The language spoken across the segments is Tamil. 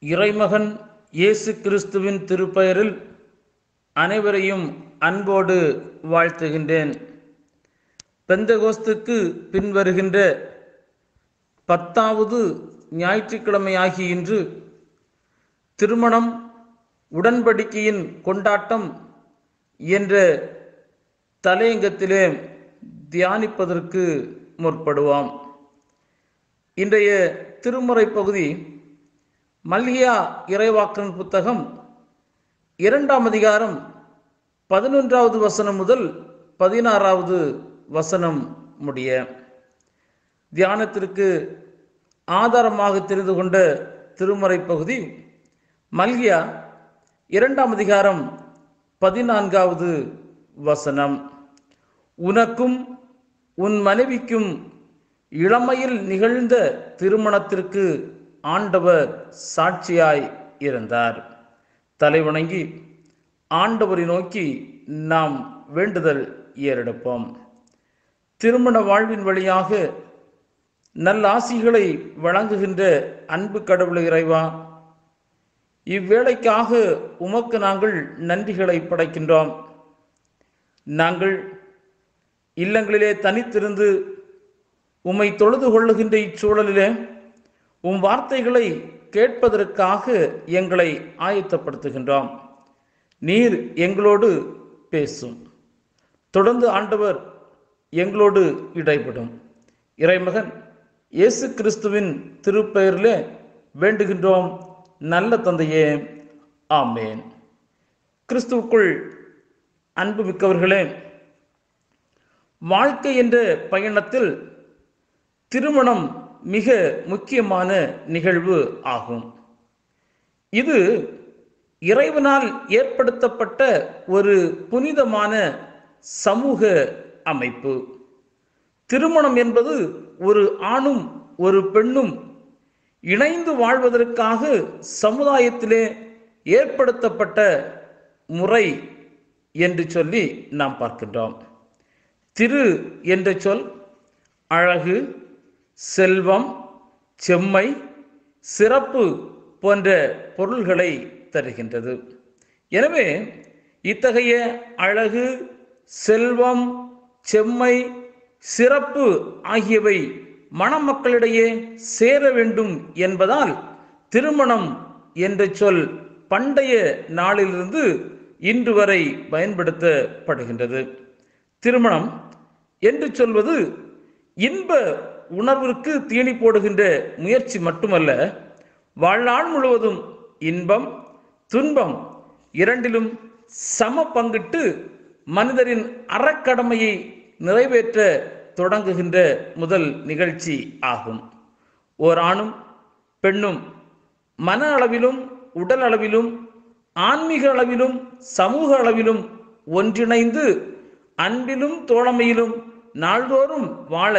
இறைமகன் இயேசு கிறிஸ்துவின் திருப்பெயரில் அனைவரையும் அன்போடு வாழ்த்துகின்றேன் பெந்தகோஸ்துக்கு பின்வருகின்ற பத்தாவது ஞாயிற்றுக்கிழமையாகி இன்று திருமணம் உடன்படிக்கையின் கொண்டாட்டம் என்ற தலையங்கத்திலே தியானிப்பதற்கு முற்படுவோம் இன்றைய திருமுறை பகுதி மல்கியா இறைவாக்கன் புத்தகம் இரண்டாம் அதிகாரம் பதினொன்றாவது வசனம் முதல் பதினாறாவது வசனம் முடிய தியானத்திற்கு ஆதாரமாக தெரிந்து கொண்ட திருமறை பகுதி மல்கியா இரண்டாம் அதிகாரம் பதினான்காவது வசனம் உனக்கும் உன் மனைவிக்கும் இளமையில் நிகழ்ந்த திருமணத்திற்கு ஆண்டவர் சாட்சியாய் இருந்தார் தலைவணங்கி ஆண்டவரை நோக்கி நாம் வேண்டுதல் ஏறெடுப்போம் திருமண வாழ்வின் வழியாக நல்ல ஆசிகளை வழங்குகின்ற அன்பு கடவுள் இறைவா இவ்வேளைக்காக உமக்கு நாங்கள் நன்றிகளை படைக்கின்றோம் நாங்கள் இல்லங்களிலே தனித்திருந்து உம்மை தொழுது கொள்ளுகின்ற இச்சூழலிலே உம் வார்த்தைகளை கேட்பதற்காக எங்களை ஆயத்தப்படுத்துகின்றோம் நீர் எங்களோடு பேசும் தொடர்ந்து ஆண்டவர் எங்களோடு இடைப்படும் இறைமகன் இயேசு கிறிஸ்துவின் திருப்பெயரிலே வேண்டுகின்றோம் நல்ல தந்தையே ஆமேன் கிறிஸ்துவுக்குள் அன்பு மிக்கவர்களே வாழ்க்கை என்ற பயணத்தில் திருமணம் மிக முக்கியமான நிகழ்வு ஆகும் இது இறைவனால் ஏற்படுத்தப்பட்ட ஒரு புனிதமான சமூக அமைப்பு திருமணம் என்பது ஒரு ஆணும் ஒரு பெண்ணும் இணைந்து வாழ்வதற்காக சமுதாயத்திலே ஏற்படுத்தப்பட்ட முறை என்று சொல்லி நாம் பார்க்கின்றோம் திரு என்ற சொல் அழகு செல்வம் செம்மை சிறப்பு போன்ற பொருள்களை தருகின்றது எனவே இத்தகைய அழகு செல்வம் செம்மை சிறப்பு ஆகியவை மணமக்களிடையே சேர வேண்டும் என்பதால் திருமணம் என்ற சொல் பண்டைய நாளிலிருந்து இன்று வரை பயன்படுத்தப்படுகின்றது திருமணம் என்று சொல்வது இன்ப உணர்விற்கு தீனி போடுகின்ற முயற்சி மட்டுமல்ல வாழ்நாள் முழுவதும் இன்பம் துன்பம் இரண்டிலும் சம பங்கிட்டு மனிதரின் அறக்கடமையை நிறைவேற்ற தொடங்குகின்ற முதல் நிகழ்ச்சி ஆகும் ஓர் ஆணும் பெண்ணும் மன அளவிலும் உடல் அளவிலும் ஆன்மீக அளவிலும் சமூக அளவிலும் ஒன்றிணைந்து அன்பிலும் தோழமையிலும் நாள்தோறும் வாழ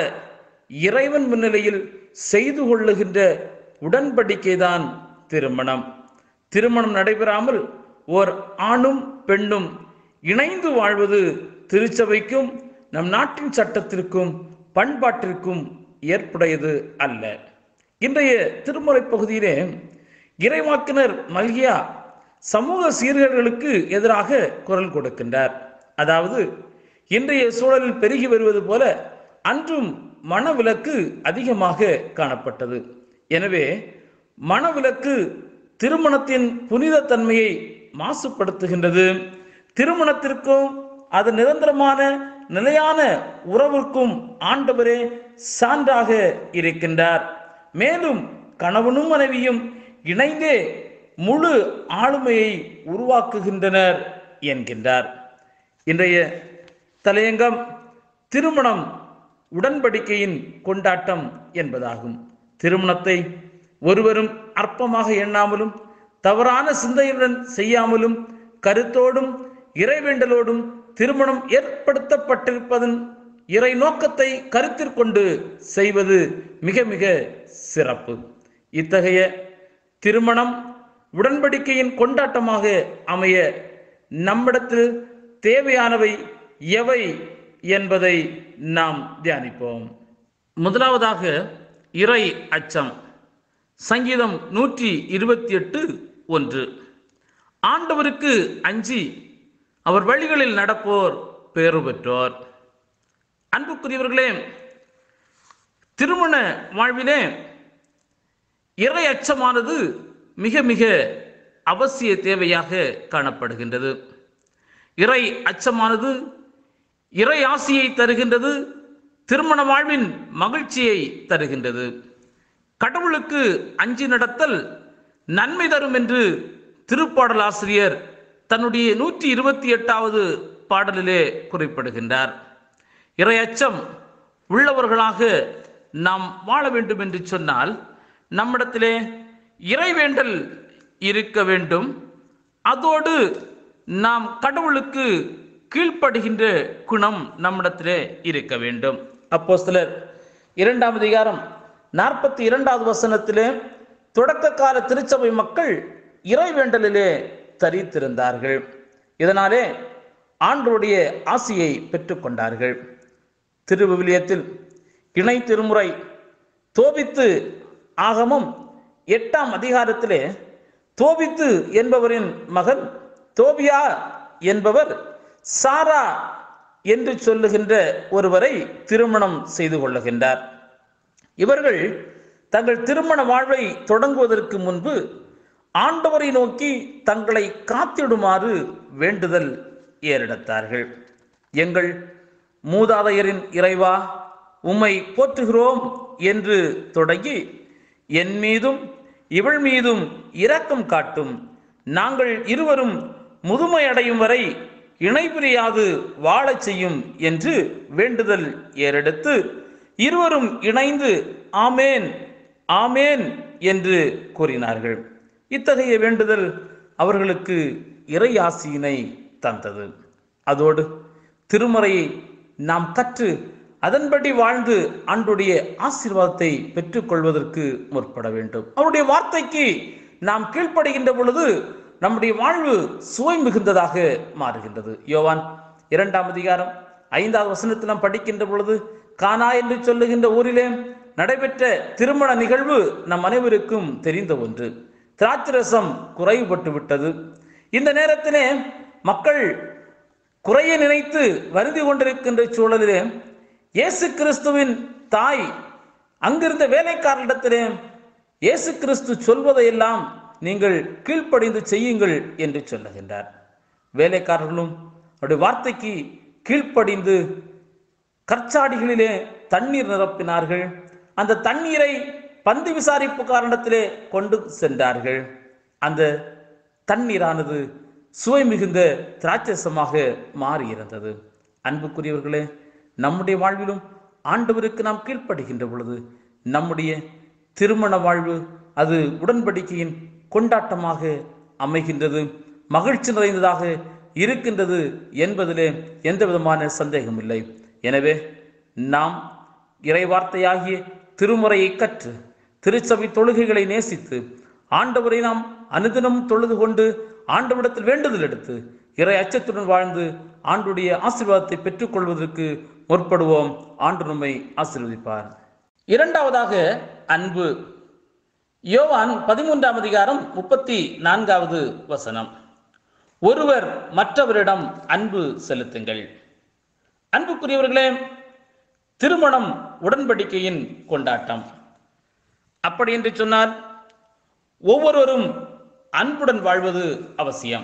இறைவன் முன்னிலையில் செய்து கொள்ளுகின்ற உடன்படிக்கைதான் திருமணம் திருமணம் நடைபெறாமல் ஓர் ஆணும் பெண்ணும் இணைந்து வாழ்வது திருச்சபைக்கும் நம் நாட்டின் சட்டத்திற்கும் பண்பாட்டிற்கும் ஏற்புடையது அல்ல இன்றைய திருமுறை பகுதியிலே இறைவாக்கினர் மல்கியா சமூக சீர்கேடுகளுக்கு எதிராக குரல் கொடுக்கின்றார் அதாவது இன்றைய சூழலில் பெருகி வருவது போல அன்றும் மனவிலக்கு அதிகமாக காணப்பட்டது எனவே மனவிலக்கு திருமணத்தின் புனித தன்மையை மாசுபடுத்துகின்றது திருமணத்திற்கும் அது நிரந்தரமான நிலையான உறவிற்கும் ஆண்டவரே சான்றாக இருக்கின்றார் மேலும் கணவனும் மனைவியும் இணைந்தே முழு ஆளுமையை உருவாக்குகின்றனர் என்கின்றார் இன்றைய தலையங்கம் திருமணம் உடன்படிக்கையின் கொண்டாட்டம் என்பதாகும் திருமணத்தை ஒருவரும் அற்பமாக எண்ணாமலும் தவறான சிந்தையுடன் செய்யாமலும் கருத்தோடும் இறைவேண்டலோடும் திருமணம் ஏற்படுத்தப்பட்டிருப்பதன் இறை நோக்கத்தை கருத்தில் கொண்டு செய்வது மிக மிக சிறப்பு இத்தகைய திருமணம் உடன்படிக்கையின் கொண்டாட்டமாக அமைய நம்மிடத்தில் தேவையானவை எவை என்பதை நாம் தியானிப்போம் முதலாவதாக இறை அச்சம் சங்கீதம் நூற்றி இருபத்தி எட்டு ஒன்று ஆண்டவருக்கு அஞ்சி அவர் வழிகளில் நடப்போர் பேறு பெற்றோர் அன்புக்குரியவர்களே திருமண வாழ்விலே இறை அச்சமானது மிக மிக அவசிய தேவையாக காணப்படுகின்றது இறை அச்சமானது இறை ஆசியை தருகின்றது திருமண வாழ்வின் மகிழ்ச்சியை தருகின்றது கடவுளுக்கு அஞ்சி நடத்தல் நன்மை தரும் என்று திருப்பாடல் ஆசிரியர் தன்னுடைய நூற்றி இருபத்தி எட்டாவது பாடலிலே குறிப்பிடுகின்றார் இறை அச்சம் உள்ளவர்களாக நாம் வாழ வேண்டும் என்று சொன்னால் நம்மிடத்திலே இறைவேண்டல் இருக்க வேண்டும் அதோடு நாம் கடவுளுக்கு கீழ்ப்படுகின்ற குணம் நம்மிடத்திலே இருக்க வேண்டும் அப்போ சிலர் இரண்டாம் அதிகாரம் நாற்பத்தி இரண்டாவது வசனத்திலே தொடக்க கால திருச்சபை மக்கள் இறைவேண்டலிலே தரித்திருந்தார்கள் இதனாலே ஆண்டருடைய ஆசியை பெற்றுக்கொண்டார்கள் திருவிவிலியத்தில் இணை திருமுறை தோபித்து ஆகமம் எட்டாம் அதிகாரத்திலே தோபித்து என்பவரின் மகன் தோபியா என்பவர் சாரா என்று சொல்லுகின்ற ஒருவரை திருமணம் செய்து கொள்ளுகின்றார் இவர்கள் தங்கள் திருமண வாழ்வை தொடங்குவதற்கு முன்பு ஆண்டவரை நோக்கி தங்களை காத்திடுமாறு வேண்டுதல் ஏறெடுத்தார்கள் எங்கள் மூதாதையரின் இறைவா உம்மை போற்றுகிறோம் என்று தொடங்கி என் மீதும் இவள் மீதும் இரக்கம் காட்டும் நாங்கள் இருவரும் முதுமை அடையும் வரை இணை பிரியாது வாழச் செய்யும் என்று வேண்டுதல் ஏறெடுத்து இருவரும் இணைந்து ஆமேன் ஆமேன் என்று கூறினார்கள் இத்தகைய வேண்டுதல் அவர்களுக்கு இறை ஆசியினை தந்தது அதோடு திருமறையை நாம் கற்று அதன்படி வாழ்ந்து அன்றுடைய ஆசீர்வாதத்தை பெற்றுக்கொள்வதற்கு முற்பட வேண்டும் அவருடைய வார்த்தைக்கு நாம் கீழ்ப்படுகின்ற பொழுது நம்முடைய வாழ்வு சுவை மிகுந்ததாக மாறுகின்றது யோவான் இரண்டாம் அதிகாரம் ஐந்தாவது வசனத்தில் நாம் படிக்கின்ற பொழுது கானா என்று சொல்லுகின்ற ஊரிலே நடைபெற்ற திருமண நிகழ்வு நம் அனைவருக்கும் தெரிந்த ஒன்று திராட்சரசம் குறைவுபட்டு விட்டது இந்த நேரத்திலே மக்கள் குறைய நினைத்து வருந்தி கொண்டிருக்கின்ற சூழலிலே இயேசு கிறிஸ்துவின் தாய் அங்கிருந்த வேலைக்காரரிடத்திலே இயேசு கிறிஸ்து சொல்வதையெல்லாம் நீங்கள் கீழ்ப்படிந்து செய்யுங்கள் என்று சொல்லுகின்றார் வேலைக்காரர்களும் அவருடைய வார்த்தைக்கு கீழ்ப்படிந்து கற்சாடிகளிலே தண்ணீர் நிரப்பினார்கள் அந்த தண்ணீரை பந்து விசாரிப்பு காரணத்திலே கொண்டு சென்றார்கள் அந்த தண்ணீரானது சுவை மிகுந்த திராட்சசமாக மாறியிருந்தது அன்புக்குரியவர்களே நம்முடைய வாழ்விலும் ஆண்டவருக்கு நாம் கீழ்ப்படுகின்ற பொழுது நம்முடைய திருமண வாழ்வு அது உடன்படிக்கையின் கொண்டாட்டமாக அமைகின்றது மகிழ்ச்சி நிறைந்ததாக இருக்கின்றது என்பதிலே எந்த விதமான சந்தேகம் இல்லை எனவே நாம் இறைவார்த்தையாகிய திருமுறையை கற்று திருச்சபை தொழுகைகளை நேசித்து ஆண்டவரை நாம் அனுதினம் தொழுது கொண்டு ஆண்டவரிடத்தில் வேண்டுதல் எடுத்து இறை அச்சத்துடன் வாழ்ந்து ஆண்டுடைய ஆசீர்வாதத்தை பெற்றுக்கொள்வதற்கு முற்படுவோம் ஆண்டு நம்மை ஆசீர்வதிப்பார் இரண்டாவதாக அன்பு யோவான் பதிமூன்றாம் அதிகாரம் முப்பத்தி நான்காவது வசனம் ஒருவர் மற்றவரிடம் அன்பு செலுத்துங்கள் அன்புக்குரியவர்களே திருமணம் உடன்படிக்கையின் கொண்டாட்டம் அப்படி என்று சொன்னால் ஒவ்வொருவரும் அன்புடன் வாழ்வது அவசியம்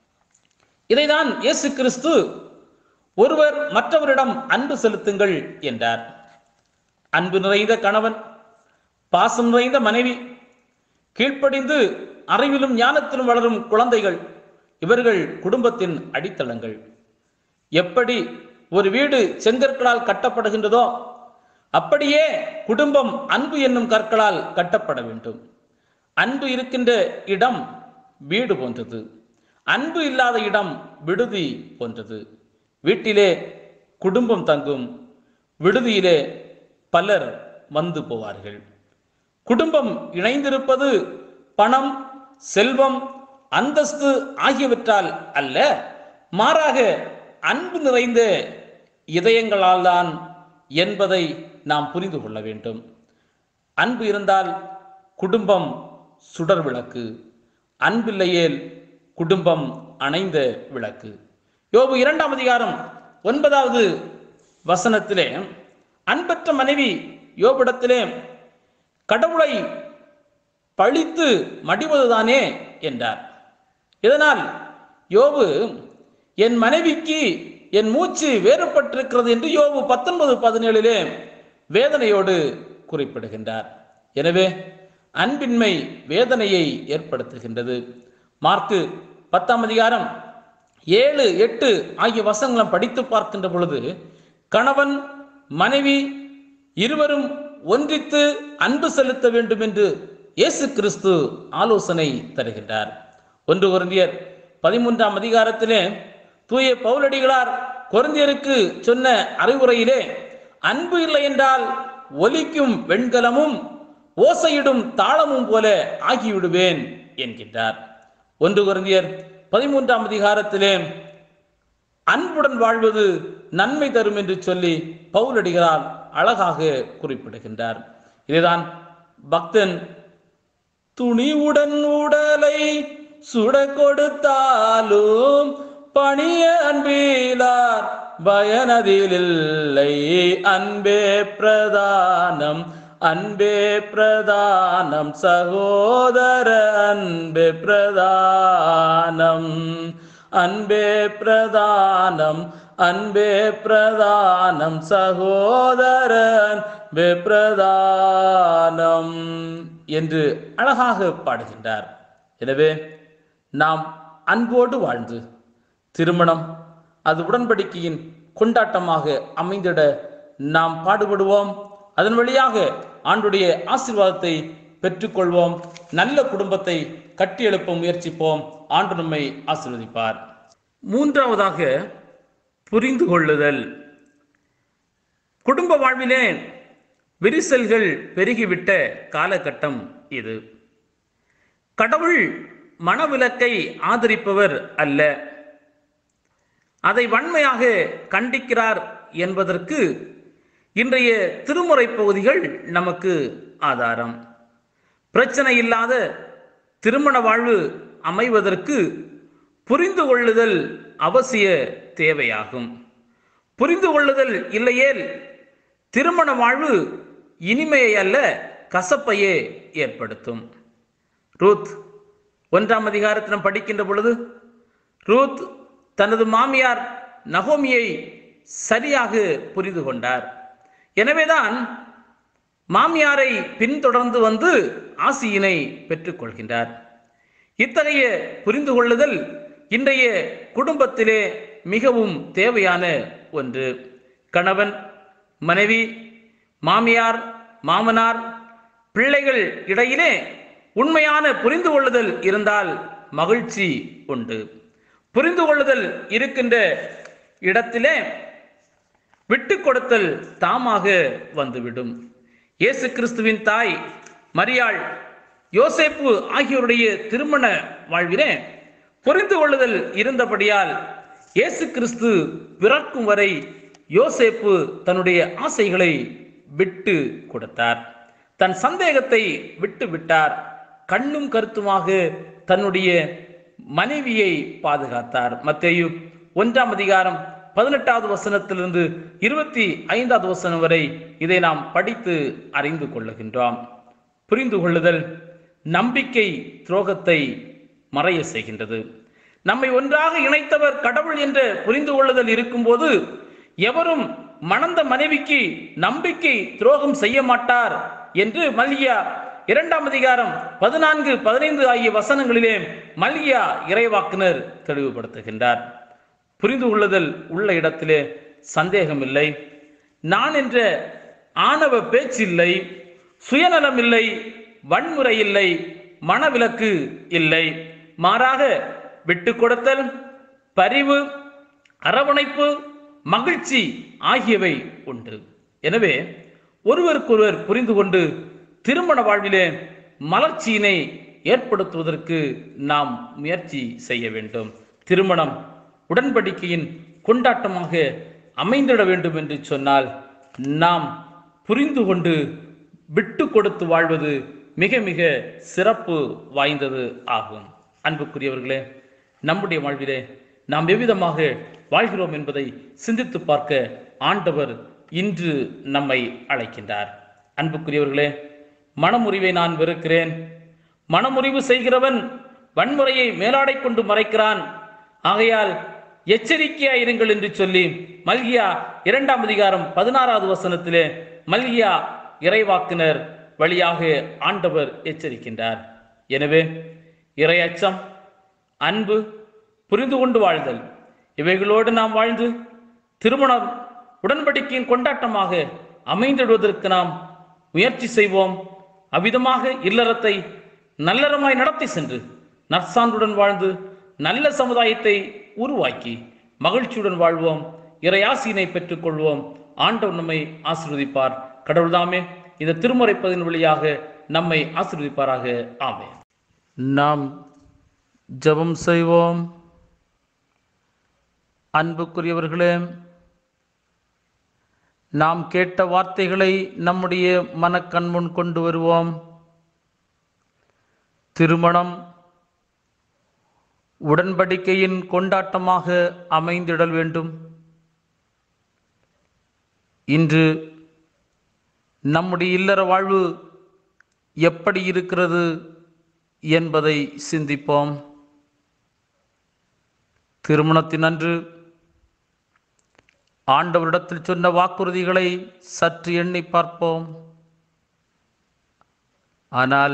இதைதான் இயேசு கிறிஸ்து ஒருவர் மற்றவரிடம் அன்பு செலுத்துங்கள் என்றார் அன்பு நிறைந்த கணவன் பாசம் நிறைந்த மனைவி கீழ்ப்படிந்து அறிவிலும் ஞானத்திலும் வளரும் குழந்தைகள் இவர்கள் குடும்பத்தின் அடித்தளங்கள் எப்படி ஒரு வீடு செங்கற்களால் கட்டப்படுகின்றதோ அப்படியே குடும்பம் அன்பு என்னும் கற்களால் கட்டப்பட வேண்டும் அன்பு இருக்கின்ற இடம் வீடு போன்றது அன்பு இல்லாத இடம் விடுதி போன்றது வீட்டிலே குடும்பம் தங்கும் விடுதியிலே பலர் வந்து போவார்கள் குடும்பம் இணைந்திருப்பது பணம் செல்வம் அந்தஸ்து ஆகியவற்றால் அல்ல மாறாக அன்பு நிறைந்த இதயங்களால் தான் என்பதை நாம் புரிந்து கொள்ள வேண்டும் அன்பு இருந்தால் குடும்பம் சுடர் விளக்கு அன்பில்லையேல் குடும்பம் அணைந்த விளக்கு யோபு இரண்டாம் அதிகாரம் ஒன்பதாவது வசனத்திலே அன்பற்ற மனைவி யோபிடத்திலே கடவுளை பழித்து மடிவதுதானே என்றார் இதனால் யோபு என் மனைவிக்கு என் மூச்சு வேறுபட்டிருக்கிறது என்று யோபு பத்தொன்பது பதினேழிலே வேதனையோடு குறிப்பிடுகின்றார் எனவே அன்பின்மை வேதனையை ஏற்படுத்துகின்றது மார்க்கு பத்தாம் அதிகாரம் ஏழு எட்டு ஆகிய வசங்களும் படித்து பார்க்கின்ற பொழுது கணவன் மனைவி இருவரும் ஒன்றித்து அன்பு செலுத்த வேண்டும் என்று இயேசு கிறிஸ்து ஆலோசனை தருகின்றார் ஒன்று கொரிந்தியர் பதிமூன்றாம் அதிகாரத்திலே தூய பவுலடிகளார் கொரிந்தியருக்கு சொன்ன அறிவுரையிலே அன்பு இல்லை என்றால் ஒலிக்கும் வெண்கலமும் ஓசையிடும் தாளமும் போல ஆகிவிடுவேன் என்கின்றார் ஒன்று கொரிந்தியர் பதிமூன்றாம் அதிகாரத்திலே அன்புடன் வாழ்வது நன்மை தரும் என்று சொல்லி பவுலடிகளார் அழகாக குறிப்பிடுகின்றார் இதுதான் பக்தன் துணிவுடன் உடலை சுட கொடுத்தாலும் பணிய அன்பிலார் பயனதிலில்லை அன்பே பிரதானம் அன்பே பிரதானம் சகோதர அன்பே பிரதானம் அன்பே பிரதானம் அன்பே பிரதானம் சகோதரன் பிரதானம் என்று அழகாக பாடுகின்றார் எனவே நாம் அன்போடு வாழ்ந்து திருமணம் அது உடன்படிக்கையின் கொண்டாட்டமாக அமைந்திட நாம் பாடுபடுவோம் அதன் வழியாக ஆண்டுடைய ஆசீர்வாதத்தை பெற்றுக்கொள்வோம் நல்ல குடும்பத்தை கட்டியெழுப்ப முயற்சிப்போம் ஆண்டு நம்மை ஆசீர்வதிப்பார் மூன்றாவதாக புரிந்து கொள்ளுதல் குடும்ப வாழ்விலே விரிசல்கள் பெருகிவிட்ட காலகட்டம் இது கடவுள் மனவிலக்கை ஆதரிப்பவர் அல்ல அதை வன்மையாக கண்டிக்கிறார் என்பதற்கு இன்றைய திருமுறை பகுதிகள் நமக்கு ஆதாரம் பிரச்சனை இல்லாத திருமண வாழ்வு அமைவதற்கு புரிந்து கொள்ளுதல் அவசிய தேவையாகும் புரிந்து கொள்ளுதல் இல்லையேல் திருமண வாழ்வு இனிமையை அல்ல கசப்பையே ஏற்படுத்தும் ரூத் ஒன்றாம் அதிகாரத்தினம் படிக்கின்ற பொழுது ரூத் தனது மாமியார் நகோமியை சரியாக புரிந்து கொண்டார் எனவேதான் மாமியாரை பின்தொடர்ந்து வந்து ஆசியினை பெற்றுக்கொள்கின்றார் இத்தகைய புரிந்து கொள்ளுதல் இன்றைய குடும்பத்திலே மிகவும் தேவையான ஒன்று கணவன் மனைவி மாமியார் மாமனார் பிள்ளைகள் இடையிலே உண்மையான புரிந்து கொள்ளுதல் இருந்தால் மகிழ்ச்சி உண்டு புரிந்து கொள்ளுதல் இருக்கின்ற இடத்திலே விட்டு கொடுத்தல் தாமாக வந்துவிடும் இயேசு கிறிஸ்துவின் தாய் மரியாள் யோசேப்பு ஆகியோருடைய திருமண வாழ்விலே புரிந்து கொள்ளுதல் இருந்தபடியால் இயேசு கிறிஸ்து பிறக்கும் வரை யோசேப்பு தன்னுடைய ஆசைகளை விட்டு கொடுத்தார் தன் சந்தேகத்தை விட்டு விட்டார் கண்ணும் கருத்துமாக தன்னுடைய மனைவியை பாதுகாத்தார் மத்தேயு ஒன்றாம் அதிகாரம் பதினெட்டாவது வசனத்திலிருந்து இருபத்தி ஐந்தாவது வசனம் வரை இதை நாம் படித்து அறிந்து கொள்ளுகின்றோம் புரிந்து கொள்ளுதல் நம்பிக்கை துரோகத்தை மறைய செய்கின்றது நம்மை ஒன்றாக இணைத்தவர் கடவுள் என்ற புரிந்து கொள்ளுதல் இருக்கும்போது எவரும் மணந்த மனைவிக்கு நம்பிக்கை துரோகம் செய்ய மாட்டார் என்று மல்கியா இரண்டாம் அதிகாரம் பதினான்கு பதினைந்து ஆகிய வசனங்களிலே மல்கியா இறைவாக்குனர் தெளிவுபடுத்துகின்றார் புரிந்து கொள்ளுதல் உள்ள இடத்திலே சந்தேகம் இல்லை நான் என்ற ஆணவ பேச்சில்லை சுயநலம் இல்லை வன்முறை இல்லை மனவிலக்கு இல்லை மாறாக விட்டு கொடுத்தல் பரிவு அரவணைப்பு மகிழ்ச்சி ஆகியவை உண்டு எனவே ஒருவருக்கொருவர் புரிந்து கொண்டு திருமண வாழ்விலே மலர்ச்சியினை ஏற்படுத்துவதற்கு நாம் முயற்சி செய்ய வேண்டும் திருமணம் உடன்படிக்கையின் கொண்டாட்டமாக அமைந்திட வேண்டும் என்று சொன்னால் நாம் புரிந்து கொண்டு விட்டு கொடுத்து வாழ்வது மிக மிக சிறப்பு வாய்ந்தது ஆகும் அன்புக்குரியவர்களே நம்முடைய வாழ்விலே நாம் எவ்விதமாக வாழ்கிறோம் என்பதை சிந்தித்து பார்க்க ஆண்டவர் இன்று நம்மை அழைக்கின்றார் அன்புக்குரியவர்களே மனமுறிவை நான் வெறுக்கிறேன் மனமுறிவு செய்கிறவன் வன்முறையை மேலாடை கொண்டு மறைக்கிறான் ஆகையால் எச்சரிக்கையா இருங்கள் என்று சொல்லி மல்கியா இரண்டாம் அதிகாரம் பதினாறாவது வசனத்திலே மல்கியா இறைவாக்கினர் வழியாக ஆண்டவர் எச்சரிக்கின்றார் எனவே இறை அச்சம் அன்பு புரிந்து கொண்டு வாழ்தல் இவைகளோடு நாம் வாழ்ந்து திருமணம் உடன்படிக்கையின் கொண்டாட்டமாக அமைந்திடுவதற்கு நாம் முயற்சி செய்வோம் அவ்விதமாக இல்லறத்தை நல்லறமாய் நடத்தி சென்று நற்சான்றுடன் வாழ்ந்து நல்ல சமுதாயத்தை உருவாக்கி மகிழ்ச்சியுடன் வாழ்வோம் இறையாசியினை பெற்றுக்கொள்வோம் ஆண்டவர் நம்மை ஆசீர்வதிப்பார் கடவுள்தாமே இந்த திருமுறைப்பதின் வழியாக நம்மை ஆசீர்வதிப்பாராக ஆமே நாம் ஜெபம் செய்வோம் அன்புக்குரியவர்களே நாம் கேட்ட வார்த்தைகளை நம்முடைய மனக்கண் முன் கொண்டு வருவோம் திருமணம் உடன்படிக்கையின் கொண்டாட்டமாக அமைந்திடல் வேண்டும் இன்று நம்முடைய இல்லற வாழ்வு எப்படி இருக்கிறது என்பதை சிந்திப்போம் திருமணத்தின் அன்று ஆண்டவரிடத்தில் சொன்ன வாக்குறுதிகளை சற்று எண்ணி பார்ப்போம் ஆனால்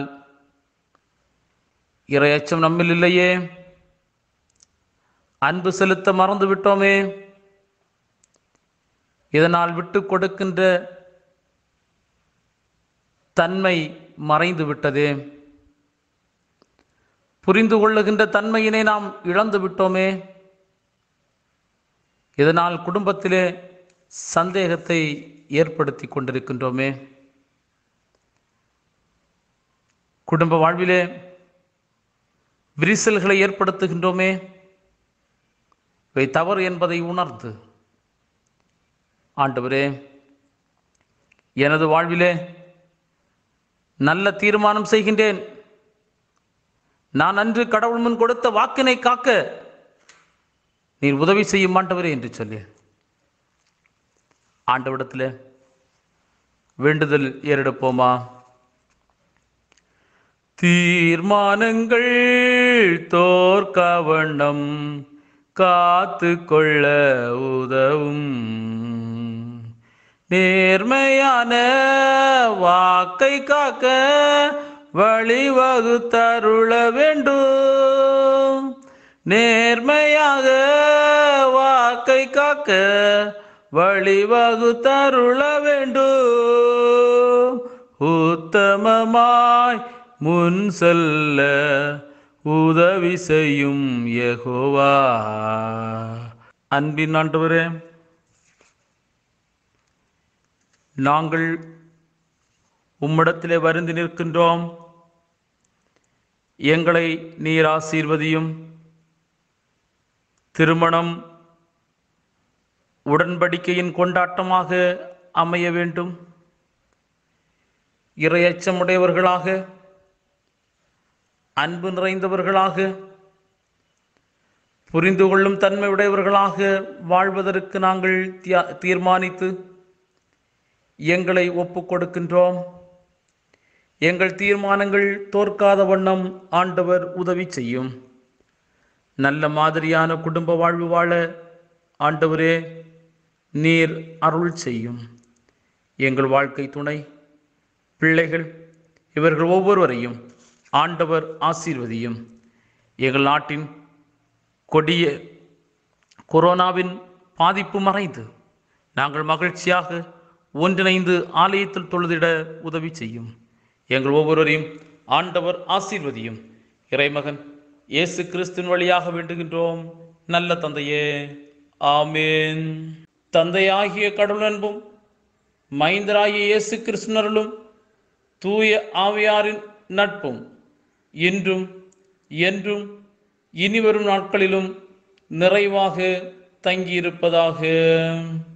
இரையச்சம் நம்மில் இல்லையே அன்பு செலுத்த மறந்து விட்டோமே இதனால் விட்டு கொடுக்கின்ற தன்மை மறைந்து விட்டதே புரிந்து கொள்ளுகின்ற தன்மையினை நாம் இழந்து விட்டோமே இதனால் குடும்பத்திலே சந்தேகத்தை ஏற்படுத்தி கொண்டிருக்கின்றோமே குடும்ப வாழ்விலே விரிசல்களை ஏற்படுத்துகின்றோமே இவை தவறு என்பதை உணர்ந்து ஆண்டவரே எனது வாழ்விலே நல்ல தீர்மானம் செய்கின்றேன் நான் அன்று கடவுள் முன் கொடுத்த வாக்கினை காக்க நீர் உதவி செய்ய மாட்டவரே என்று சொல்லி ஆண்டவிடத்தில் வேண்டுதல் ஏறெடுப்போமா தீர்மானங்கள் தோற்க வண்ணம் காத்து கொள்ள உதவும் நேர்மையான வாக்கை காக்க வழிவகுத்தருள வேண்டும் நேர்மையாக வாக்கை காக்க வழிவகுத்தருள வேண்டும் உத்தமமாய் முன் செல்ல உதவி செய்யும் யெகோவா அன்பின் ஆண்டவரே நாங்கள் உம்மிடத்திலே வருந்தி நிற்கின்றோம் எங்களை நீர் ஆசீர்வதியும் திருமணம் உடன்படிக்கையின் கொண்டாட்டமாக அமைய வேண்டும் இரையச்சமுடையவர்களாக அன்பு நிறைந்தவர்களாக புரிந்து கொள்ளும் தன்மை உடையவர்களாக வாழ்வதற்கு நாங்கள் தியா- தீர்மானித்து எங்களை ஒப்புக் கொடுக்கின்றோம் எங்கள் தீர்மானங்கள் தோற்காத வண்ணம் ஆண்டவர் உதவி செய்யும் நல்ல மாதிரியான குடும்ப வாழ்வு வாழ ஆண்டவரே நீர் அருள் செய்யும் எங்கள் வாழ்க்கை துணை பிள்ளைகள் இவர்கள் ஒவ்வொருவரையும் ஆண்டவர் ஆசீர்வதியும் எங்கள் நாட்டின் கொடிய கொரோனாவின் பாதிப்பு மறைந்து நாங்கள் மகிழ்ச்சியாக ஒன்றிணைந்து ஆலயத்தில் தொழுதிட உதவி செய்யும் எங்கள் ஒவ்வொருவரையும் ஆண்டவர் ஆசீர்வதியும் இறைமகன் இயேசு கிறிஸ்துவின் வழியாக வேண்டுகின்றோம் நல்ல தந்தையே ஆமேன் தந்தையாகிய கடவுள் அன்பும் மைந்தராகிய இயேசு கிறிஸ்துனருளும் தூய ஆவியாரின் நட்பும் இன்றும் என்றும் இனிவரும் நாட்களிலும் நிறைவாக தங்கியிருப்பதாக